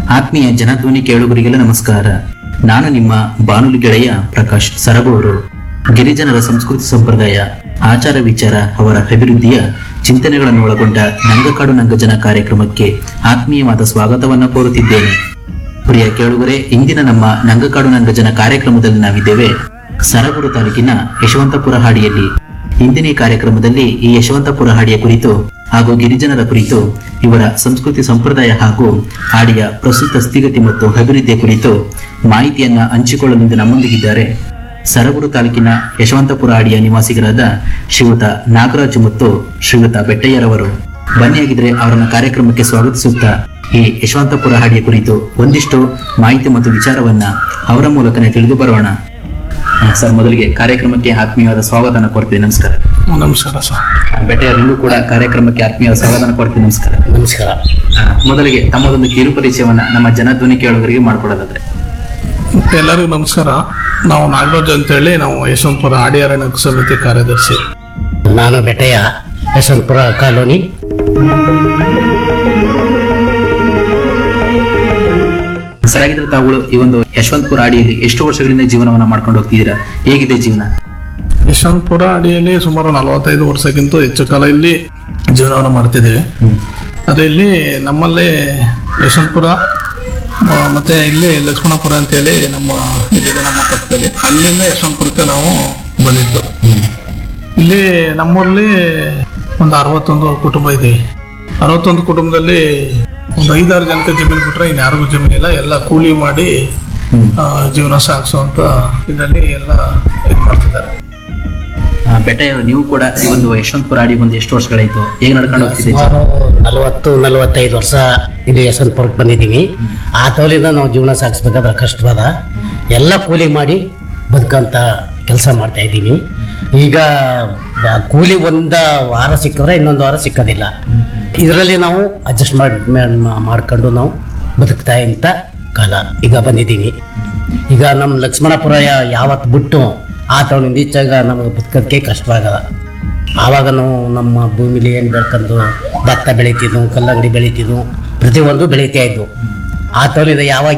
ಆತ್ಮೀಯ ಜನಧ್ವನಿ ಕೇಳುಗರಿಗೆಲ್ಲ ನಮಸ್ಕಾರ ನಾನು ನಿಮ್ಮ ಬಾನುಲಿ ಗೆಳೆಯ ಪ್ರಕಾಶ್ ಸರಗೂರು ಗಿರಿಜನರ ಸಂಸ್ಕೃತಿ ಸಂಪ್ರದಾಯ ಆಚಾರ ವಿಚಾರ ಅವರ ಅಭಿವೃದ್ಧಿಯ ಚಿಂತನೆಗಳನ್ನು ಒಳಗೊಂಡ ನಂಗಕಾಡು ನಂಗಜನ ಕಾರ್ಯಕ್ರಮಕ್ಕೆ ಆತ್ಮೀಯವಾದ ಸ್ವಾಗತವನ್ನ ಕೋರುತ್ತಿದ್ದೇನೆ ಪ್ರಿಯ ಕೇಳುಗರೆ ಇಂದಿನ ನಮ್ಮ ನಂಗಕಾಡು ನಂಗಜನ ಕಾರ್ಯಕ್ರಮದಲ್ಲಿ ನಾವಿದ್ದೇವೆ ಸರಗೂರು ತಾಲೂಕಿನ ಯಶವಂತಪುರ ಹಾಡಿಯಲ್ಲಿ ಇಂದಿನ ಈ ಕಾರ್ಯಕ್ರಮದಲ್ಲಿ ಈ ಯಶವಂತಪುರ ಹಾಡಿಯ ಕುರಿತು ಹಾಗೂ ಗಿರಿಜನರ ಕುರಿತು ಇವರ ಸಂಸ್ಕೃತಿ ಸಂಪ್ರದಾಯ ಹಾಗೂ ಹಾಡಿಯ ಪ್ರಸ್ತುತ ಸ್ಥಿತಿಗತಿ ಮತ್ತು ಅಭಿವೃದ್ಧಿಯ ಕುರಿತು ಮಾಹಿತಿಯನ್ನ ಹಂಚಿಕೊಳ್ಳಲು ಇಂದು ನಮ್ಮೊಂದಿಗಿದ್ದಾರೆ ಸರಗೂರು ತಾಲೂಕಿನ ಯಶವಂತಪುರ ಹಾಡಿಯ ನಿವಾಸಿಗರಾದ ಶ್ರೀಯುತ ನಾಗರಾಜು ಮತ್ತು ಶ್ರೀಯುತ ಬೆಟ್ಟಯ್ಯರವರು ಬನ್ನಿಯಾಗಿದ್ರೆ ಅವರನ್ನ ಕಾರ್ಯಕ್ರಮಕ್ಕೆ ಸ್ವಾಗತಿಸುತ್ತಾ ಈ ಯಶವಂತಪುರ ಹಾಡಿಯ ಕುರಿತು ಒಂದಿಷ್ಟು ಮಾಹಿತಿ ಮತ್ತು ವಿಚಾರವನ್ನ ಅವರ ಮೂಲಕನೇ ತಿಳಿದು ಬರೋಣ ಆ, ಸರ್ ಮೊದಲಿಗೆ ಕಾರ್ಯಕ್ರಮಕ್ಕೆ ಆತ್ಮೀಯವಾದ ಸ್ವಾಗತನ ಕೊಡ್ತೀನಿ ನಮಸ್ಕಾರ ನಮಸ್ಕಾರ ಸರ್ ಬೆಟ್ಟೆಯರಿಗೂ ಕೂಡ ಕಾರ್ಯಕ್ರಮಕ್ಕೆ ಆತ್ಮೀಯ ಸ್ವಾಗತನ ಕೊಡ್ತೀನಿ ನಮಸ್ಕಾರ ನಮಸ್ಕಾರ ಆ, ಮೊದಲಿಗೆ ತಮ್ಮದೊಂದು ಕಿರು ಪರಿಚಯವನ್ನ ನಮ್ಮ ಜನಧ್ವನಿ ಕೇಳುಗರಿಗೆ ಮಾಡ್ಕೊಡೋದಾದ್ರೆ ಎಲ್ಲರಿಗೂ ನಮಸ್ಕಾರ ನಾವು ನಾಗರಾಜ್ ಅಂತೇಳಿ ನಾವು ಯಶವಂತಪುರ ಆಡಿಯಾರಣ್ಯ ಸಮಿತಿ ಕಾರ್ಯದರ್ಶಿ ನಾನು ಬೆಟ್ಟೆಯ ಯಶವಂತಪುರ ಕಾಲೋನಿ ಸರಾಗಿದ್ರೆ ತಾವುಗಳು ಈ ಒಂದು ಯಶವಂತಪುರ ಅಡಿಯಲ್ಲಿ ಎಷ್ಟು ವರ್ಷಗಳಿಂದ ಜೀವನವನ್ನ ಮಾಡ್ಕೊಂಡು ಹೋಗ್ತಿದ್ದೀರಾ ಹೇಗಿದೆ ಜೀವನ ಯಶವಂತಪುರ ಅಡಿಯಲ್ಲಿ ಸುಮಾರು ನಲವತ್ತೈದು ವರ್ಷಕ್ಕಿಂತ ಹೆಚ್ಚು ಕಾಲ ಇಲ್ಲಿ ಜೀವನವನ್ನು ಮಾಡ್ತಿದ್ದೇವೆ ಅದೇ ಇಲ್ಲಿ ನಮ್ಮಲ್ಲಿ ಯಶವಂತಪುರ ಆ, ಮತ್ತೆ ಇಲ್ಲಿ ಲಕ್ಷ್ಮಣಪುರ ಅಂತೇಳಿ ನಮ್ಮ ಇಲ್ಲಿದೆ ನಮ್ಮ ಪಕ್ಕದಲ್ಲಿ ಅಲ್ಲಿಂದ ಯಶವಂತಪುರಕ್ಕೆ ನಾವು ಬಂದಿದ್ದು ಇಲ್ಲಿ ನಮ್ಮೂರಲ್ಲಿ ಒಂದು ಅರವತ್ತೊಂದು ಕುಟುಂಬ ಇದೆ ಅರವತ್ತೊಂದು ಕುಟುಂಬದಲ್ಲಿ ಒಂದು ಐದಾರು ಜನಕ್ಕೆ ಜಮೀನು ಬಿಟ್ರೆ ಇನ್ನು ಯಾರಿಗೂ ಜಮೀನಿಲ್ಲ ಎಲ್ಲ ಕೂಲಿ ಮಾಡಿ ಆ, ಜೀವನ ಸಾಗಿಸುವಂತ ಇದರಲ್ಲಿ ಎಲ್ಲ ಇದು ಮಾಡ್ತಿದ್ದಾರೆ ಆ, ಬೆಟ್ಟಯ್ಯವರು ನೀವು ಕೂಡ ಈ ಒಂದು ಯಶವಂತಪುರ ಅಡಿ ಬಂದು ಎಷ್ಟು ವರ್ಷಗಳಾಯ್ತು ಹೇಗೆ ನಡ್ಕೊಂಡು ಹೋಗ್ತಿದ್ದೀರಿ ಸುಮಾರು ನಲವತ್ತು ನಲವತ್ತೈದು ವರ್ಷ ಇಲ್ಲಿ ಯಶವಂತಪುರಕ್ಕೆ ಬಂದಿದ್ದೀವಿ ಆ ತೋಲಿಂದ ನಾವು ಜೀವನ ಸಾಗಿಸ್ಬೇಕಾದ್ರೆ ಕಷ್ಟವಾದ ಎಲ್ಲ ಕೂಲಿ ಮಾಡಿ ಬದುಕಂತ ಕೆಲಸ ಮಾಡ್ತಾ ಇದ್ದೀವಿ ಈಗ ಬ- ಕೂಲಿ ಒಂದು ವಾರ ಸಿಕ್ಕಿದ್ರೆ ಇನ್ನೊಂದು ವಾರ ಸಿಕ್ಕೋದಿಲ್ಲ ಇದರಲ್ಲಿ ನಾವು ಅಡ್ಜಸ್ಟ್ ಮಾಡಿ ಮಾ- ಮಾಡ್ಕೊಂಡು ನಾವು ಬದುಕ್ತಾ ಇಂಥ ಕಾಲ ಈಗ ಬಂದಿದ್ದೀವಿ ಈಗ ನಮ್ಮ ಲಕ್ಷ್ಮಣಪುರ ಯಾ- ಯಾವತ್ತು ಬಿಟ್ಟು ಆ ತವನಿಂದ ಈಚಾಗ ನಮಗೆ ಬದುಕೋದಕ್ಕೆ ಕಷ್ಟವಾಗದ ಆವಾಗ ನಾವು ನಮ್ಮ ಭೂಮಿಲಿ ಏನು ಬೆಳ್ಕೊಂಡು ಭತ್ತ ಬೆಳಿತಿದ್ವು ಕಲ್ಲಂಗಡಿ ಬೆಳಿತಿದ್ವು ಪ್ರತಿಯೊಂದು ಬೆಳೀತಾ ಇದ್ವು ಆ ತವನಿಂದ ಯಾವಾಗ